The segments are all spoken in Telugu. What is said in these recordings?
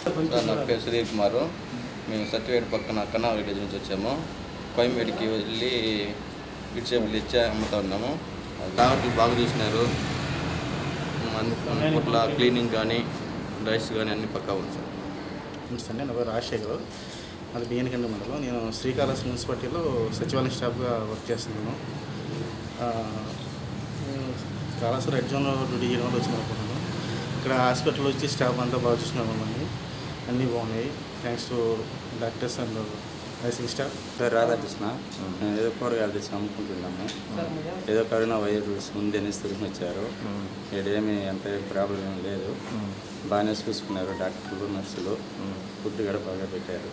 సార్ నా పేరు సుధీర్ కుమార్ మేము సత్యవేడు పక్కన కన్నా విలేజ్ నుంచి వచ్చాము కోయంబేడికి వెళ్ళి వెజిటేబుల్ ఇచ్చి అమ్ముతా ఉన్నాము డాక్టర్లు బాగా చూసినారు అన్ని పూట్ల క్లీనింగ్ కానీ రైస్ కానీ అన్ని పక్కా ఉంది సార్ నమస్తే అండి నా పేరు రాజశేఖర్ అది బియ్యనకండి మండలం నేను శ్రీకాళహస్తి మున్సిపాలిటీలో సచివాలయం స్టాఫ్గా వర్క్ చేస్తున్నాను ఆ, నేను కాళహస్తి రెడ్ జోన్లో డ్యూటీ చేయడం వల్ల వచ్చిన అనుకుంటున్నాను ఇక్కడ హాస్పిటల్ వచ్చి స్టాఫ్ అంతా బాగా చూసినారు మమ్మల్ని అన్నీ బాగున్నాయి thanks to doctors and nursing staff పేరు రాధాకృష్ణ మేము ఏదో కూరగాయలు తెచ్చి అమ్ముకుంటున్నాము ఏదో కరోనా వైరస్ ఉంది అనేసి తెలిసి వచ్చారు ఏమి అంత ప్రాబ్లం ఏం లేదు బాగానే చూసుకున్నారు డాక్టర్లు నర్సులు ఫుడ్ కూడా బాగా పెట్టారు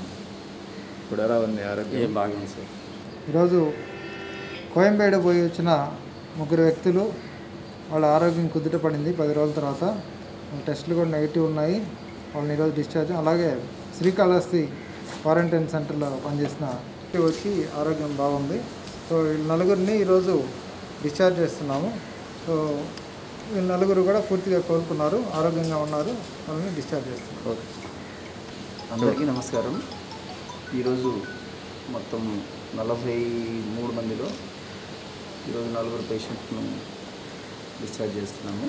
ఇప్పుడు ఎలా ఉంది ఆరోగ్యం ఏం బాగుంది సార్ ఈరోజు కోయంబేడు పోయి వచ్చిన ముగ్గురు వ్యక్తులు వాళ్ళ ఆరోగ్యం కుదుట పడింది పది రోజుల తర్వాత వాళ్ళ టెస్టులు కూడా నెగిటివ్ ఉన్నాయి వాళ్ళని ఈరోజు డిశ్చార్జ్ అలాగే శ్రీకాళహస్తి క్వారంటైన్ సెంటర్లో పనిచేసిన వ్యక్తి వచ్చి ఆరోగ్యం బాగుంది సో వీళ్ళ నలుగురిని ఈరోజు డిశ్చార్జ్ చేస్తున్నాము సో వీళ్ళ నలుగురు కూడా పూర్తిగా కోలుకున్నారు ఆరోగ్యంగా ఉన్నారు వాళ్ళని డిశ్చార్జ్ చేస్తున్నాం ఓకే అందరికీ నమస్కారం ఈరోజు మొత్తం నలభై మూడు మందిలో ఈరోజు నలుగురు పేషెంట్ను డిశ్చార్జ్ చేస్తున్నాము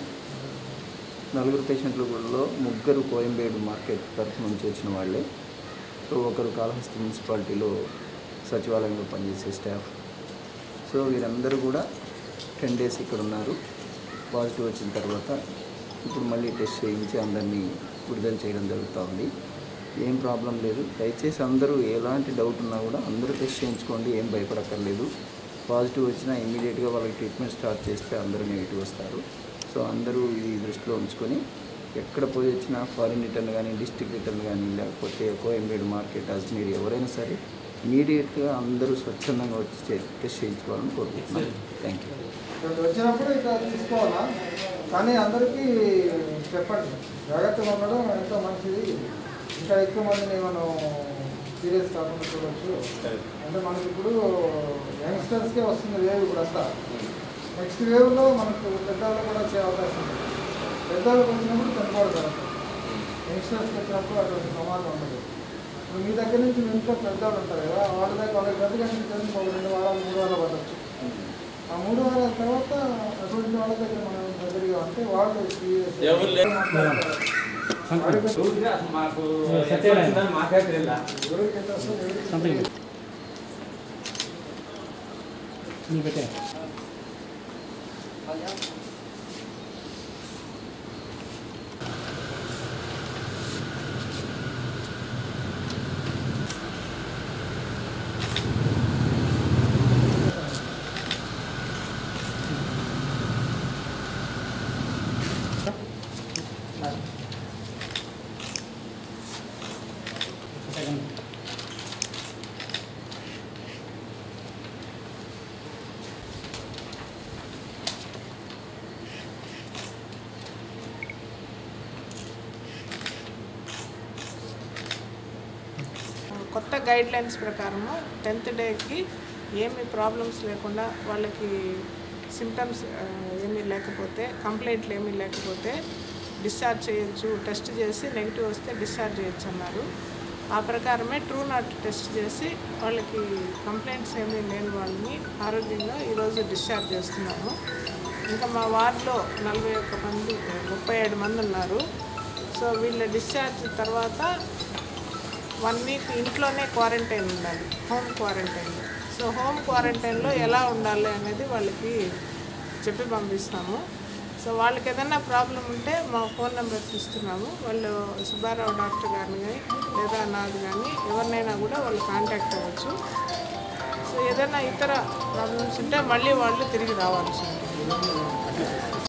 నలుగురు పేషెంట్లలో ముగ్గురు కోయంబేడు మార్కెట్ తరఫు నుంచి వచ్చిన వాళ్ళే సో ఒకరు కాళహస్తి మున్సిపాలిటీలో సచివాలయంలో పనిచేసే స్టాఫ్ సో వీరందరూ కూడా టెన్ డేస్ ఇక్కడ ఉన్నారు పాజిటివ్ వచ్చిన తర్వాత ఇప్పుడు మళ్ళీ టెస్ట్ చేయించి అందరినీ విడుదల చేయడం జరుగుతూ ఉంది ఏం ప్రాబ్లం లేదు దయచేసి అందరూ ఎలాంటి డౌట్ ఉన్నా కూడా అందరూ టెస్ట్ చేయించుకోండి ఏం భయపడక్కర్లేదు పాజిటివ్ వచ్చినా ఇమీడియట్గా వాళ్ళకి ట్రీట్మెంట్ స్టార్ట్ చేస్తే అందరూ నెగిటివ్ వస్తారు సో అందరూ ఇది దృష్టిలో ఉంచుకొని ఎక్కడ పోయి వచ్చినా ఫారిన్ రిటర్న్ కానీ డిస్ట్రిక్ట్ రిటర్న్ కానీ లేకపోతే కోయంబేడు మార్కెట్ అజ్మీర్ ఎవరైనా సరే ఇమీడియట్గా అందరూ స్వచ్ఛందంగా వచ్చి చే- టెస్ట్ చేయించుకోవాలని కోరుకుంటున్నాను థ్యాంక్ యూ ఇక్కడికి వచ్చినప్పుడు ఇట్లా తీసుకోవాలా కానీ అందరికీ చెప్పండి జాగ్రత్తగా ఉండడం ఎంతో మంచిది ఇంకా ఎక్కువ మందిని మనం సీరియస్ కాకుండా చూడవచ్చు అంటే మనకి ఇప్పుడు యంగ్స్టర్స్కే వస్తుంది వేవ్ ఇప్పుడు అంతా నెక్స్ట్ వేవ్లో మనకు పెద్దవాళ్ళు కూడా వచ్చే అవకాశం ఉంది పెద్దవాళ్ళకి వచ్చినప్పుడు చనిపోవడం యంగ్స్టర్స్కి వచ్చినప్పుడు అటువంటి ప్రమాదం ఉండదు ఇప్పుడు మీ దగ్గర నుంచి మీ ఇంట్లో పెద్దవాళ్ళు ఉంటారు కదా వాళ్ళ దగ్గర వాళ్ళకి పెద్ద కంటే తెలిసి ఒక రెండు వారాలు మూడు వారాలు పడవచ్చు ఆ మూడు వారాల తర్వాత అటువంటి వాళ్ళ దగ్గర మనం దగ్గరగా అంటే వాళ్ళు serious- ఎవరికి ఎంత వస్తుందో ఎవరికి తెలియదు. కొత్త గైడ్ లైన్స్ ప్రకారము టెన్త్ డేకి ఏమి ప్రాబ్లమ్స్ లేకుండా వాళ్ళకి సిమ్టమ్స్ ఏమీ లేకపోతే కంప్లైంట్లు ఏమీ లేకపోతే డిశ్చార్జ్ చేయొచ్చు టెస్ట్ చేసి నెగిటివ్ వస్తే డిశ్చార్జ్ చేయొచ్చు అన్నారు ఆ ప్రకారమే ట్రూ నాట్ టెస్ట్ చేసి వాళ్ళకి కంప్లైంట్స్ ఏమీ లేని వాళ్ళని ఆరోగ్యంగా ఈరోజు డిశ్చార్జ్ చేస్తున్నాము ఇంకా మా వార్డులో నలభై ఒక్క మంది ముప్పై ఏడు మంది ఉన్నారు సో వీళ్ళ డిశ్చార్జ్ తర్వాత వన్ వీక్ ఇంట్లోనే క్వారంటైన్ ఉండాలి హోమ్ క్వారంటైన్ సో హోమ్ క్వారంటైన్లో ఎలా ఉండాలి అనేది వాళ్ళకి చెప్పి పంపిస్తాము సో వాళ్ళకి ఏదైనా ప్రాబ్లం ఉంటే మా ఫోన్ నెంబర్స్ ఇస్తున్నాము వాళ్ళు సుబ్బారావు డాక్టర్ గారిని కానీ లేదా నాది కానీ ఎవరినైనా కూడా వాళ్ళు కాంటాక్ట్ అవ్వచ్చు సో ఏదైనా ఇతర ప్రాబ్లమ్స్ ఉంటే మళ్ళీ వాళ్ళు తిరిగి రావాల్సి ఉంటుంది